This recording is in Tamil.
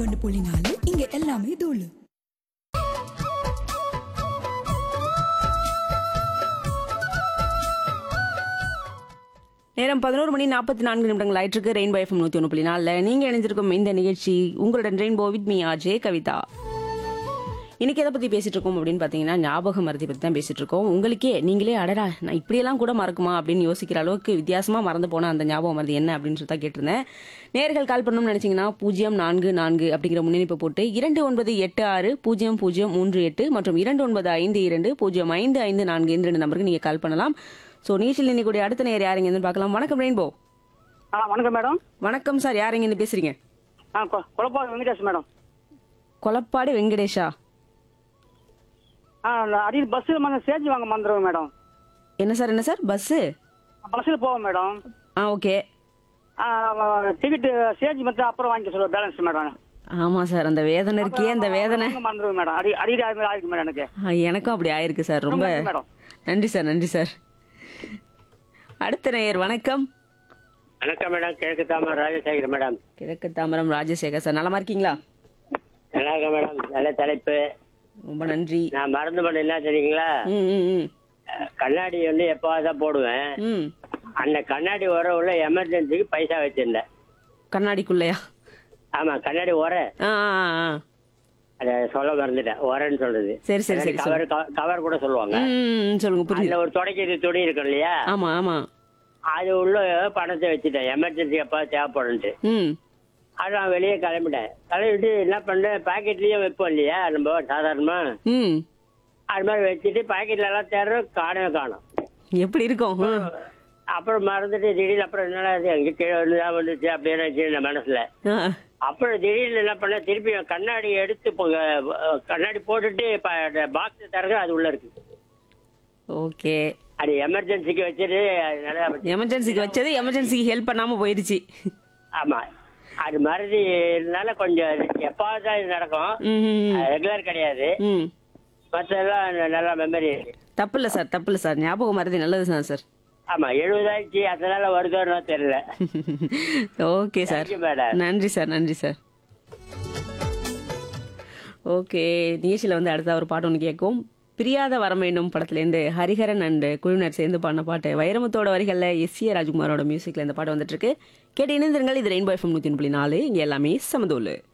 ஒன்னு புள்ளி நாலு இங்க எல்லாமே தூளு நேரம் பதினோரு மணி நாற்பத்தி நான்கு நிமிடங்கள் ஆயிட்டிருக்கு ரெயின்போ எஃப்எம் நூற்றி ஒன்று புள்ளி நாலில் நீங்கள் இணைஞ்சிருக்கும் இந்த நிகழ்ச்சி உங்களுடன் rainbow with me RJ Kavitha இன்னைக்கு எதை பற்றி பேசிட்டு இருக்கோம் அப்படின்னு பார்த்தீங்கன்னா ஞாபக மருதி பற்றி தான் பேசிட்டு இருக்கோம் உங்களுக்கே நீங்களே அடடா நான் இப்படியெல்லாம் கூட மறக்குமா அப்படின்னு யோசிக்கிற அளவுக்கு வித்தியாசமாக மறந்து போன அந்த ஞாபக மருதி என்ன அப்படின்னு சொல்லி தான் கேட்டிருந்தேன் நேர்கள் கால் பண்ணணும்னு நினச்சிங்கன்னா பூஜ்ஜியம் நான்கு நான்கு அப்படிங்கிற முன்னணிப்பை போட்டு இரண்டு ஒன்பது எட்டு ஆறு பூஜ்ஜியம் பூஜ்ஜியம் மூன்று எட்டு மற்றும் இரண்டு ஒன்பது ஐந்து இரண்டு பூஜ்ஜியம் ஐந்து ஐந்து நான்கு இந்த ரெண்டு நம்பருக்கு நீங்கள் கால் பண்ணலாம் ஸோ நீச்சல் இன்னைக்கு அடுத்த நேர் யாருங்கன்னு பார்க்கலாம் வணக்கம் ரெயின்போ ஆ வணக்கம் மேடம் வணக்கம் சார் யாருங்கன்னு பேசுறீங்க ஆ கொ- கொலப்பாடு வெங்கடேஷ் மேடம் கொலப்பாடு வெங்கடேஷா ஆ நான் அடி பஸ்ஸில் வந்து சேஞ்ச் வாங்க மறந்துடுவேன் மேடம் என்ன சார் என்ன சார் பஸ்ஸு பஸ்ஸில் போவோம் மேடம் ஆ ஓகே டிக்கெட்டு சேஞ்ச் மட்டும் அப்புறம் வாங்கிக்க சொல்லுவேன் பேலன்ஸ் மேடம் ஆமாம் சார் அந்த வேதனை இருக்கே அந்த வேதனை வாங்க மறந்துடுவேன் மேடம் அடி அடிக்கடி அது மாதிரி ஆயிருக்கு மேடம் எனக்கு ஆ, எனக்கும் அப்படி ஆயிருக்கு சார் ரொம்ப நன்றி மேடம். நன்றி சார் நன்றி சார் அடுத்த நேயர் வணக்கம் வணக்கம் மேடம் கிழக்கு தாமரை ராஜசேகர் மேடம் கிழக்கு தாமரம் ராஜசேகர் சார் நலமா இருக்கீங்களா நல்லா இருக்கேன் மேடம் நல்ல தலைப்பு ரொம்ப நன்றி நான் மறந்து பண்ண என்ன தெரியுங்களா ம் ம் ம் அஹ், கண்ணாடி வந்து எப்போவாது தான் போடுவேன் ம் அந்த கண்ணாடி உர உள்ள எமர்ஜென்சிக்கு பைசா வச்சிருந்தேன் கண்ணாடிக்குள்ளையா ஆமா கண்ணாடி உர ஆ ஆ ஆ, ஆ அதை சொல்ல மறந்துட்டேன் உரன்னு சொல்றது சரி சரி சரி கவர் கவர் கூட சொல்லுவாங்க ம், ம் ம், சொல்லுங்க புரியுது அதுல ஒரு தொடக்கிறது துணி இருக்கும் இல்லையா ஆமா ஆமா அது உள்ள பணத்தை வச்சுட்டேன் எமர்ஜென்சி எப்போ தேவைப்படும்ட்டு ம் அது நான் வெளியே கிளம்பிட்டேன் கிளம்பிட்டு என்ன பண்ணேன் பாக்கெட்லயே வைப்போம் இல்லையா நம்ம சாதாரணமா ம் அது மாதிரி வச்சுட்டு பாக்கெட்ல எல்லாம் தேடுறோம் காணவே காணும் எப்படி இருக்கும் ம். அப்புறம் மறந்துட்டு திடீர்னு அப்புறம் என்னடா இது அங்கே கீழே வந்துதான் வந்துச்சு அப்படின்னு வச்சிருந்தேன் மனசுல ஆ அப்புறம் திடீர்னு என்ன பண்ண திருப்பி கண்ணாடி எடுத்து இப்போ, அஹ், கண்ணாடி போட்டுட்டு பாக்ஸ் திறக்க அது உள்ள இருக்கு ஓகே அது எமர்ஜென்சிக்கு வச்சுட்டு அதனால எமர்ஜென்சிக்கு வச்சது எமர்ஜென்சிக்கு ஹெல்ப் பண்ணாம போயிருச்சு ஆமா அது மறதி இருந்தால கொஞ்சம் எப்பாவது தான் இது நடக்கும் ம், ம், ம். ரெகுலர் கிடையாது ம் மற்றெல்லாம் நல்லா மெமரி இருக்கு தப்பு இல்லை சார் தப்பு இல்லை சார் ஞாபகம் மறதி நல்லது தான் சார் ஆமா எழுபதாயிடுச்சு அதனால வருதோன்னு தெரியல okay sir Thank you, madam. நன்றி சார் நன்றி சார் ஓகே நிகழ்ச்சியில் வந்து அடுத்த ஒரு பாட்டு ஒன்று கேட்கும் பிரியாத வரம் வேண்டும் படத்துலேருந்து ஹரிஹரன் அண்ட் குழுவினர் சேர்ந்து பாடின பாட்டு வைரமுத்தோட வரிகளில் எஸ் ஏ ராஜ்குமாரோட மியூசிக்கில் இந்த பாட்டு வந்துட்டு இருக்கு கேட்டு இணைந்திருங்கள் இது ரெயின்போ எஃப்எம் நூற்றி புள்ளி நாலு இங்கே எல்லாமே சமதூலு